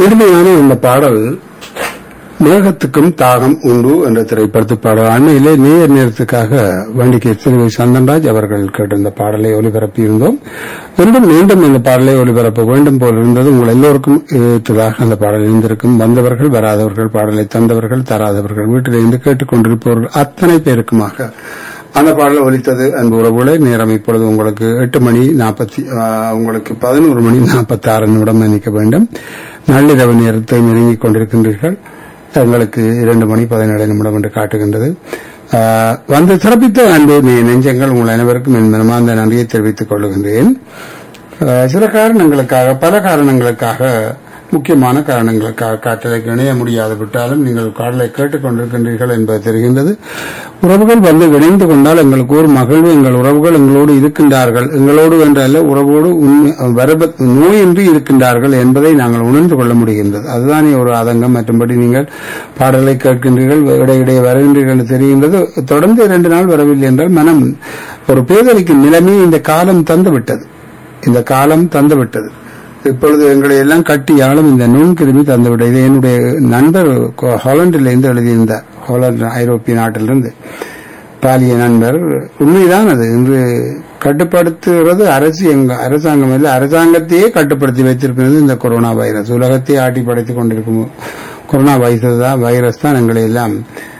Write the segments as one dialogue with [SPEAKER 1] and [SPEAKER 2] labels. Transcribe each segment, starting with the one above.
[SPEAKER 1] இனிமையான இந்த பாடல் மேகத்துக்கும் தாகம் உண்டு என்ற திரைப்படத்து பாடல் அண்மையிலே நேர் நேரத்துக்காக வண்டிக்கு திரு சந்தன்ராஜ் அவர்கள் கேட்டிருந்த பாடலை ஒலிபரப்பியிருந்தோம் மீண்டும் மீண்டும் இந்த பாடலை ஒலிபரப்ப வேண்டும் போல் இருந்தது உங்கள் எல்லோருக்கும் ஏற்றதாக அந்த பாடல் இருந்திருக்கும் வந்தவர்கள் வராதவர்கள் பாடலை தந்தவர்கள் தராதவர்கள் வீட்டிலிருந்து கேட்டுக்கொண்டிருப்பவர்கள் அத்தனை பேருக்குமாக அந்த பாடல் ஒலித்தது அன்பு உறவுகளை நேரம் இப்பொழுது உங்களுக்கு எட்டு மணி நாற்பத்தி உங்களுக்கு பதினோரு மணி நாற்பத்தி ஆறு நிமிடம் நினைக்க வேண்டும் நள்ளிரவு நேரத்தை நெருங்கிக் கொண்டிருக்கின்றீர்கள் எங்களுக்கு இரண்டு மணி பதினேழு நிமிடம் என்று காட்டுகின்றது ஆஹ், வந்து சிறப்பித்த அன்பு நெ- நெஞ்சங்கள் உங்கள் அனைவருக்கும் என் மனமார்ந்த நன்றியை தெரிவித்துக் கொள்கின்றேன் ஆஹ், சில காரணங்களுக்காக பல காரணங்களுக்காக முக்கியமான காரணங்களுக்காக காற்றலைக்கு இணைய முடியாது விட்டாலும் நீங்கள் காடலை கேட்டுக்கொண்டிருக்கின்றீர்கள் என்பது தெரிகின்றது உறவுகள் வந்து இணைந்து கொண்டால் எங்களுக்கு ஒரு மகிழ்வு எங்கள் உறவுகள் எங்களோடு இருக்கின்றார்கள் எங்களோடு என்றல்ல உறவோடு உண்மை- வரப நோயின்றி இருக்கின்றார்கள் என்பதை நாங்கள் உணர்ந்து கொள்ள முடிகின்றது அதுதானே ஒரு ஆதங்கம் மற்றும்படி நீங்கள் பாடலை கேட்கின்றீர்கள் இடையிடையே வருகின்றீர்கள் என்று தெரிகின்றது தொடர்ந்து இரண்டு நாள் வரவில்லை என்றால் மனம் ஒரு பேதலிக்கும் நிலைமை இந்த காலம் தந்துவிட்டது இந்த காலம் தந்துவிட்டது இப்பொழுது எங்களை எல்லாம் கட்டியாலும் இந்த நுண்கிருமி தந்துவிட்டது இது என்னுடைய நண்பர் கொ- ஹாலண்டிலிருந்து எழுதியிருந்தார் ஹாலந்து ஐரோப்பிய நாட்டிலிருந்து பாலிய நண்பர் உண்மைதான் அது இன்று கட்டுப்படுத்துகிறது அரசு எங்க அரசாங்கம் இல்லை அரசாங்கத்தையே கட்டுப்படுத்தி வைத்திருக்கிறது இந்த கொரோனா வைரஸ் உலகத்தையே ஆட்டி படைத்துக் கொண்டிருக்கும் கொரோனா வைரஸ் தான் வைரஸ் தான் எங்களை எல்லாம்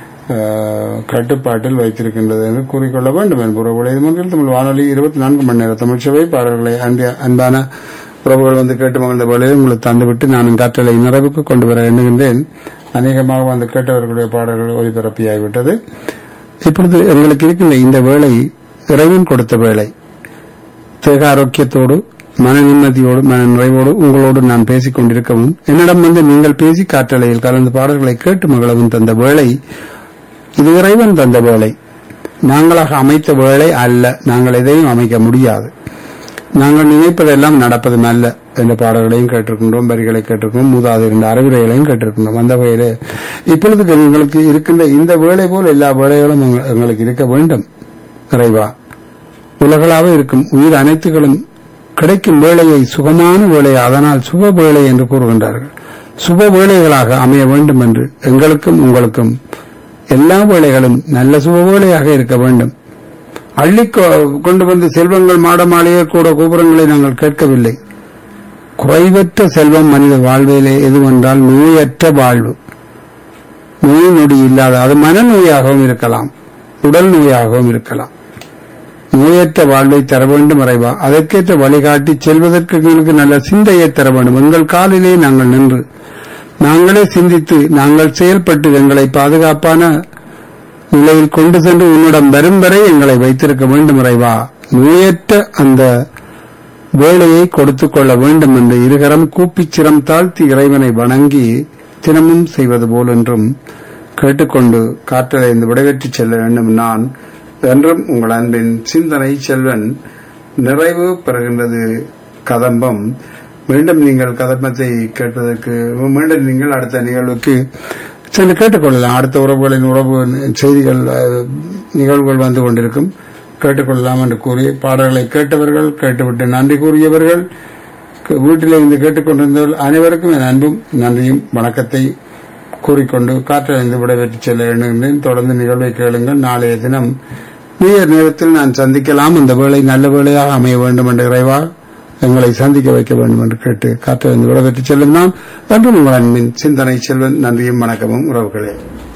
[SPEAKER 1] அஹ், கட்டுப்பாட்டில் வைத்திருக்கின்றது என்று கூறிக்கொள்ள வேண்டும் என்பது உலகத்தில் தமிழ் வானொலி இருபத்தி நான்கு மணி நேர தமிழ்ச்சபை பாடல்களை அன்பிய- அன்பான உறவுகள் வந்து கேட்டு மகிழ்ந்த வேளையில் உங்களுக்கு தந்துவிட்டு நான் காற்றலை நிறைவுக்கு கொண்டு வர எண்ணுகின்றேன் அநேகமாக வந்து கேட்டவர்களுடைய பாடல்கள் ஒலிபரப்பியாகிவிட்டது இப்பொழுது எங்களுக்கு இருக்கின்ற இந்த வேளை இறைவன் கொடுத்த வேளை தேக ஆரோக்கியத்தோடு மன நிம்மதியோடு மன நிறைவோடு உங்களோடு நான் பேசிக் கொண்டிருக்கவும் என்னிடம் வந்து நீங்கள் பேசி காற்றலையில் கலந்து பாடல்களை கேட்டு மகளவும் தந்த வேளை இது இறைவன் தந்த வேளை நாங்களாக அமைத்த வேளை அல்ல நாங்கள் எதையும் அமைக்க முடியாது நாங்கள் நினைப்பதெல்லாம் நடப்பதும் அல்ல என்ற பாடல்களையும் கேட்டிருக்கின்றோம் வரிகளை கேட்டிருக்கிறோம் மூதாது இருந்த அறிவுரைகளையும் கேட்டிருக்கின்றோம் அந்த வகையிலே இப்பொழுது எங்களுக்கு இருக்கின்ற இந்த வேலை போல் எல்லா வேலைகளும் எங்க- எங்களுக்கு இருக்க வேண்டும் இறைவா உலகளாக இருக்கும் உயிர் அனைத்துகளும் கிடைக்கும் வேலையை சுகமான வேலை அதனால் சுப வேலை என்று கூறுகின்றார்கள் சுப வேலைகளாக அமைய வேண்டும் என்று எங்களுக்கும் உங்களுக்கும் எல்லா வேலைகளும் நல்ல சுப வேலையாக இருக்க வேண்டும் அள்ளி கொ- கொண்டு வந்து செல்வங்கள் மாட மாளிகை கூட கோபுரங்களை நாங்கள் கேட்கவில்லை குறைவற்ற செல்வம் மனித வாழ்விலே எதுவென்றால் நோயற்ற வாழ்வு நோய் நொடி இல்லாத அது மனநோயாகவும் இருக்கலாம் உடல் நோயாகவும் இருக்கலாம் நோயற்ற வாழ்வை தர வேண்டும் இறைவா அதற்கேற்ற வழிகாட்டி செல்வதற்கு எங்களுக்கு நல்ல சிந்தையை தர வேண்டும் எங்கள் காலிலே நாங்கள் நின்று நாங்களே சிந்தித்து நாங்கள் செயல்பட்டு எங்களை பாதுகாப்பான நிலையில் கொண்டு சென்று உன்னிடம் வரும் வரை எங்களை வைத்திருக்க வேண்டும் இறைவா நோயற்ற அந்த வேலையை கொடுத்துக் கொள்ள வேண்டும் என்று இருகரம் கூப்பிச் சிரம் தாழ்த்தி இறைவனை வணங்கி தினமும் செய்வது போல் என்றும் கேட்டுக்கொண்டு காற்றலைந்து விடைபெற்றுச் செல்ல வேண்டும் நான் என்றும் உங்கள் அன்பின் சிந்தனை செல்வன் நிறைவு பெறுகின்றது கதம்பம் மீண்டும் நீங்கள் கதம்பத்தை கேட்பதற்கு மீண்டும் நீங்கள் அடுத்த நிகழ்வுக்கு சென்று கேட்டுக்கொள்ளலாம் அடுத்த உறவுகளின் உறவு செய்திகள் அஹ், நிகழ்வுகள் வந்து கொண்டிருக்கும் கேட்டுக்கொள்ளலாம் என்று கூறி பாடல்களை கேட்டவர்கள் கேட்டுவிட்டு நன்றி கூறியவர்கள் க- வீட்டிலே இருந்து கேட்டுக்கொண்டிருந்தவர்கள் அனைவருக்கும் என் அன்பும் நன்றியும் வணக்கத்தை கூறிக்கொண்டு காற்றடைந்து விடைபெற்று செல்ல எண்ணுகின்றேன் தொடர்ந்து நிகழ்வை கேளுங்கள் நாளைய தினம் நீர் நேரத்தில் நான் சந்திக்கலாம் அந்த வேளை நல்ல வேளையாக அமைய வேண்டும் என்று இறைவா எங்களை சந்திக்க வைக்க வேண்டும் என்று கேட்டு காற்றடைந்து விடைபெற்று செல்லும் நான் என்றும் உங்கள் அன்பின் சிந்தனை செல்வன் நன்றியும் வணக்கமும் உறவுகளே